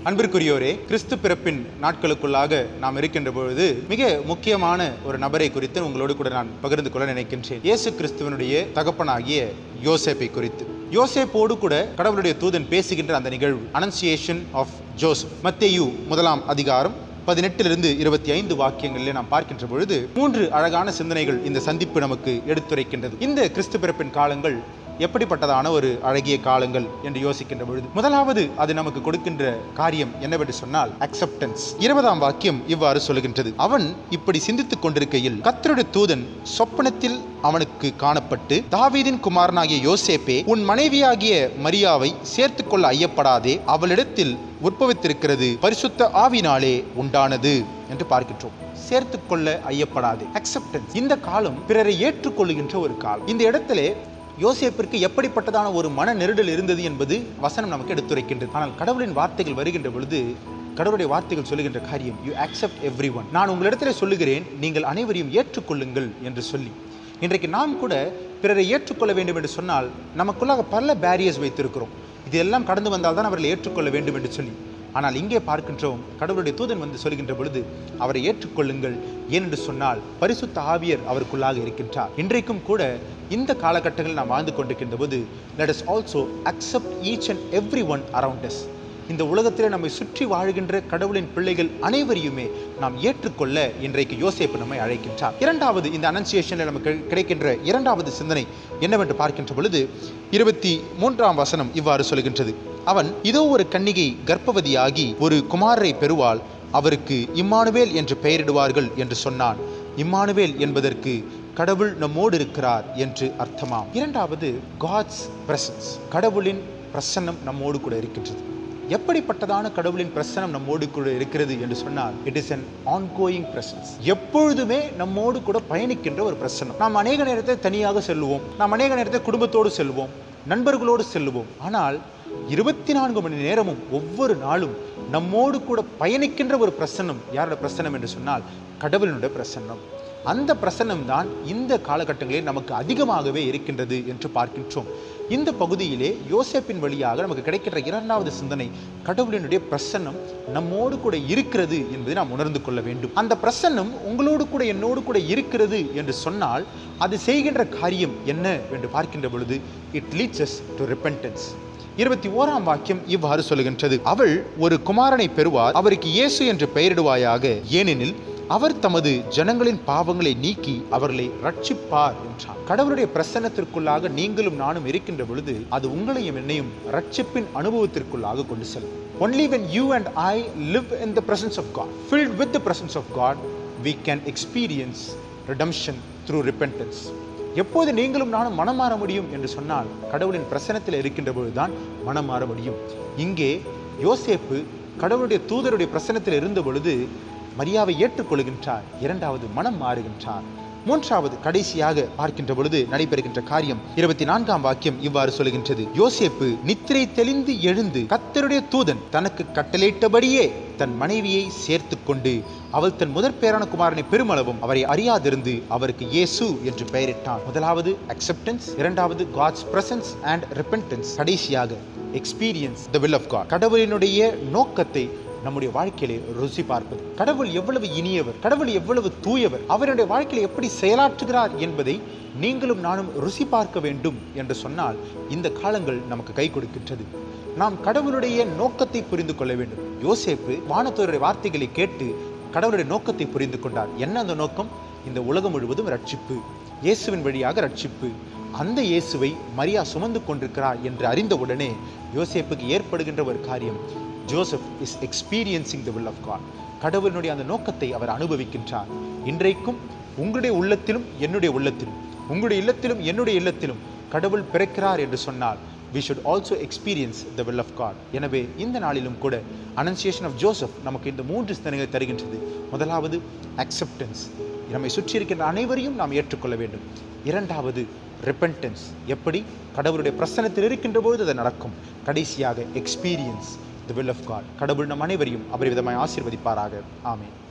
அன்பிற்குரியோரே கிறிஸ்து பிறப்பின் நாட்களுக்குள்ளாக நாம் இருக்கின்ற பொழுது மிக முக்கியமான ஒரு நபரை குறித்து உங்களோடு கூட நான் பகிர்ந்து கொள்ள நினைக்கின்றேன் இயேசு கிறிஸ்துவனுடைய தகப்பனாகிய யோசேப்பை குறித்து யோசேப்போடு கூட கடவுளுடைய தூதன் பேசுகின்ற அந்த நிகழ்வு அனன்சியேஷன் ஆஃப் ஜோசப் மத்தேயு முதலாம் அதிகாரம் பதினெட்டிலிருந்து இருபத்தி ஐந்து வாக்கியங்களிலே நாம் பார்க்கின்ற பொழுது மூன்று அழகான சிந்தனைகள் இந்த சந்திப்பு நமக்கு எடுத்துரைக்கின்றது இந்த கிறிஸ்து பிறப்பின் காலங்கள் எப்படிப்பட்டதான ஒரு அழகிய காலங்கள் என்று யோசிக்கின்ற பொழுது முதலாவது அது நமக்கு கொடுக்கின்ற காரியம் என்னவென்று சொன்னால் அக்செப்டன்ஸ் இருபதாம் வாக்கியம் இவ்வாறு சொல்லுகின்றது அவன் இப்படி சிந்தித்துக் கொண்டிருக்கையில் கத்தருடைய தூதன் சொப்பனத்தில் அவனுக்கு காணப்பட்டு தாவீதின் குமாரனாகிய யோசேப்பே உன் மனைவியாகிய மரியாவை சேர்த்துக்கொள்ள ஐயப்படாதே அவளிடத்தில் உற்பவித்திருக்கிறது பரிசுத்த ஆவினாலே உண்டானது என்று பார்க்கின்றோம் சேர்த்துக்கொள்ள ஐயப்படாது அக்செப்டன்ஸ் இந்த காலம் பிறரை ஏற்றுக்கொள்ளுகின்ற ஒரு காலம் இந்த இடத்திலே யோசேப்பிற்கு எப்படிப்பட்டதான ஒரு மன நெருடல் இருந்தது என்பது வசனம் நமக்கு எடுத்துரைக்கின்றது ஆனால் கடவுளின் வார்த்தைகள் வருகின்ற பொழுது கடவுளுடைய வார்த்தைகள் சொல்லுகின்ற காரியம் யூ அக்செப்ட் எவ்ரி ஒன் நான் உங்களிடத்தில் சொல்லுகிறேன் நீங்கள் அனைவரையும் ஏற்றுக்கொள்ளுங்கள் என்று சொல்லி இன்றைக்கு நாம் கூட பிறரை ஏற்றுக்கொள்ள வேண்டும் என்று சொன்னால் நமக்குள்ளாக பல பேரியர்ஸ் வைத்திருக்கிறோம் இதெல்லாம் கடந்து வந்தால் தான் அவர்களை ஏற்றுக்கொள்ள வேண்டும் என்று சொல்லி ஆனால் இங்கே பார்க்கின்றோம் கடவுளுடைய தூதன் வந்து சொல்கின்ற பொழுது அவரை ஏற்றுக்கொள்ளுங்கள் ஏனென்று சொன்னால் பரிசுத்த ஆவியர் அவருக்குள்ளாக இருக்கின்றார் இன்றைக்கும் கூட இந்த காலகட்டங்களில் நாம் வாழ்ந்து கொண்டிருக்கின்ற போது let us also accept each and every one around us இந்த உலகத்தில் நம்மை சுற்றி வாழ்கின்ற கடவுளின் பிள்ளைகள் அனைவரையுமே நாம் ஏற்றுக்கொள்ள இன்றைக்கு யோசேப்பு நம்மை அழைக்கின்றார் இரண்டாவது இந்த அனன்சியேஷனில் நமக்கு கிடைக்கின்ற இரண்டாவது சிந்தனை என்னவென்று பார்க்கின்ற பொழுது இருபத்தி மூன்றாம் வசனம் இவ்வாறு சொல்கின்றது அவன் இதோ ஒரு கன்னிகை கர்ப்பவதியாகி ஒரு குமாரரை பெறுவாள் அவருக்கு இம்மானுவேல் என்று பெயரிடுவார்கள் என்று சொன்னான் இம்மானுவேல் என்பதற்கு கடவுள் நம்மோடு இருக்கிறார் என்று அர்த்தமாம் இரண்டாவது காட்ஸ் பிரசன்ஸ் கடவுளின் பிரசன்னம் நம்மோடு கூட இருக்கின்றது எப்படிப்பட்டதான கடவுளின் பிரசனம் நம்மோடு கூட இருக்கிறது என்று சொன்னால் it is an ongoing presence எப்பொழுதுமே நம்மோடு கூட பயணிக்கின்ற ஒரு பிரசனம் நாம் அநேக நேரத்தை தனியாக செல்லுவோம் நாம் அநேக நேரத்தை குடும்பத்தோடு செல்வோம் நண்பர்களோடு செல்லுவோம் ஆனால் இருபத்தி நான்கு மணி நேரமும் ஒவ்வொரு நாளும் நம்மோடு கூட பயணிக்கின்ற ஒரு பிரசன்னம் யாரோட பிரசன்னம் என்று சொன்னால் கடவுளினுடைய பிரசன்னம் அந்த பிரசன்னம் தான் இந்த காலகட்டங்களில் நமக்கு அதிகமாகவே இருக்கின்றது என்று பார்க்கின்றோம் இந்த பகுதியிலே யோசேப்பின் வழியாக நமக்கு கிடைக்கின்ற இரண்டாவது சிந்தனை கடவுளினுடைய பிரசன்னம் நம்மோடு கூட இருக்கிறது என்பதை நாம் உணர்ந்து கொள்ள வேண்டும் அந்த பிரசன்னம் உங்களோடு கூட என்னோடு கூட இருக்கிறது என்று சொன்னால் அது செய்கின்ற காரியம் என்ன என்று பார்க்கின்ற பொழுது it leads us to repentance இருபத்தி ஓராம் வாக்கியம் இவ்வாறு சொல்லுகின்றது அவள் ஒரு குமாரனை பெறுவார் அவருக்கு இயேசு என்று பெயரிடுவாயாக ஏனெனில் அவர் தமது ஜனங்களின் பாவங்களை நீக்கி அவர்களை ரட்சிப்பார் என்றார் கடவுளுடைய பிரசன்னத்திற்குள்ளாக நீங்களும் நானும் இருக்கின்ற பொழுது அது உங்களையும் என்னையும் ரட்சிப்பின் அனுபவத்திற்குள்ளாக கொண்டு செல்லும் only when you and I live in the presence of God filled with the presence of God we can experience redemption through repentance எப்போது நீங்களும் நானும் மனம் மாற முடியும் என்று சொன்னால் கடவுளின் பிரசனத்தில் இருக்கின்ற பொழுதுதான் மனம் மாற முடியும் இங்கே யோசேப்பு கடவுளுடைய தூதருடைய பிரசனத்தில் இருந்த பொழுது மரியாவை ஏற்றுக்கொள்கின்றார் இரண்டாவது மனம் மாறுகின்றார் மூன்றாவது கடைசியாக பார்க்கின்ற பொழுது நடைபெறுகின்ற காரியம் இருபத்தி நான்காம் வாக்கியம் இவ்வாறு சொல்கின்றது யோசேப்பு நித்திரை தெளிந்து எழுந்து கத்தருடைய தூதன் தனக்கு கட்டளையிட்டபடியே தன் மனைவியை சேர்த்து கொண்டு அவள் தன் முதற் பேரான குமாரனை பெருமளவும் அவரை அறியாதிருந்து அவருக்கு இயேசு என்று பெயரிட்டான் முதலாவது அக்செப்டன்ஸ் இரண்டாவது காட்ஸ் பிரசன்ஸ் அண்ட் ரிப்பென்டன்ஸ் கடைசியாக experience the will of God கடவுளினுடைய நோக்கத்தை நம்முடைய வாழ்க்கையிலே ருசி பார்ப்பது கடவுள் எவ்வளவு இனியவர் கடவுள் எவ்வளவு தூயவர் அவருடைய வாழ்க்கையில் எப்படி செயலாற்றுகிறார் என்பதை நீங்களும் நானும் ருசி பார்க்க வேண்டும் என்று சொன்னால் இந்த காலங்கள் நமக்கு கை கொடுக்கின்றது நாம் கடவுளுடைய நோக்கத்தை புரிந்து கொள்ள வேண்டும் யோசேப்பு வானத்தோருடைய வார்த்தைகளை கேட்டு கடவுளுடைய நோக்கத்தை புரிந்து கொண்டார் என்ன அந்த நோக்கம் இந்த உலகம் முழுவதும் ரட்சிப்பு இயேசுவின் வழியாக ரட்சிப்பு அந்த இயேசுவை மரியா சுமந்து கொண்டிருக்கிறார் என்று அறிந்தவுடனே யோசேப்புக்கு ஏற்படுகின்ற ஒரு காரியம் Joseph is experiencing the will of God கடவுளினுடைய அந்த நோக்கத்தை அவர் அனுபவிக்கின்றார் இன்றைக்கும் உங்களுடைய உள்ளத்திலும் என்னுடைய உள்ளத்திலும் உங்களுடைய இல்லத்திலும் என்னுடைய இல்லத்திலும் கடவுள் பிறக்கிறார் என்று சொன்னால் we should also experience the will of God எனவே இந்த நாளிலும் கூட அனன்சியேஷன் ஆஃப் ஜோசப் நமக்கு இந்த மூன்று சிந்தனைகளை தருகின்றது முதலாவது அக்செப்டன்ஸ் நம்மை சுற்றி இருக்கின்ற அனைவரையும் நாம் ஏற்றுக்கொள்ள வேண்டும் இரண்டாவது ரிப்பென்டன்ஸ் எப்படி கடவுளுடைய பிரசனத்தில் இருக்கின்ற பொழுது அது நடக்கும் கடைசியாக experience the will of God கடவுள் நம் அனைவரையும் அபரிவிதமாய் ஆசீர்வதிப்பாராக ஆமென்